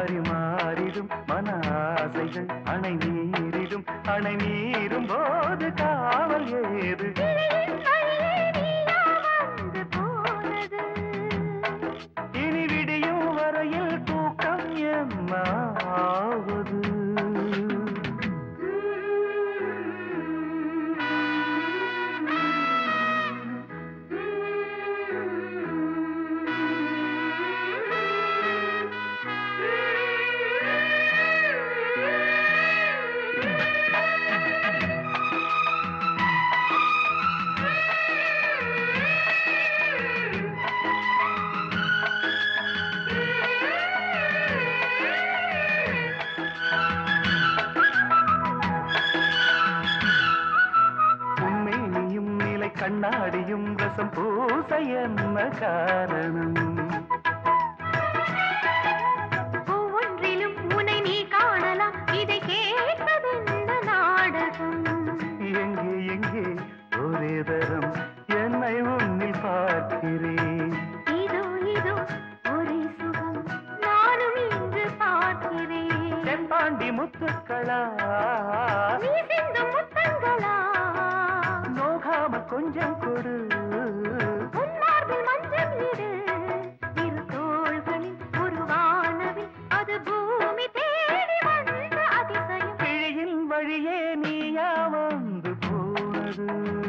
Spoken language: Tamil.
பரிமாறிடும் மன ஆசைகள் அணை நீரிடும் அணை நீரும் போது காவல் ஏது இனி விடியும் வரையில் தூக்கம் என்னாவது உண்மையும் நிலை கண்ணாடியும் ரசம் பூச என்ன காரணம் ஒவ்வொன்றிலும் உன்னை நீ காணலாம் இதை கேட்பதென்ன நாடகம் எங்கே எங்கே ஒரே தரம் என்னை உன்னில் பார்க்கிறேன் இதோ இதோ ஒரே சுகம் நானும் இன்று பார்க்கிறேன் செம்பாண்டி முத்துக்களா நீ சிந்தும் முத்தங்களா நோகாம கொஞ்சம் கொடு உன் மார்பில் மஞ்சள் இடு இரு தோள்களில் ஒரு வானவில் அது பூமி தேடி வந்த அதிசயம் கிழியின் வழியே நீயா வந்து போனது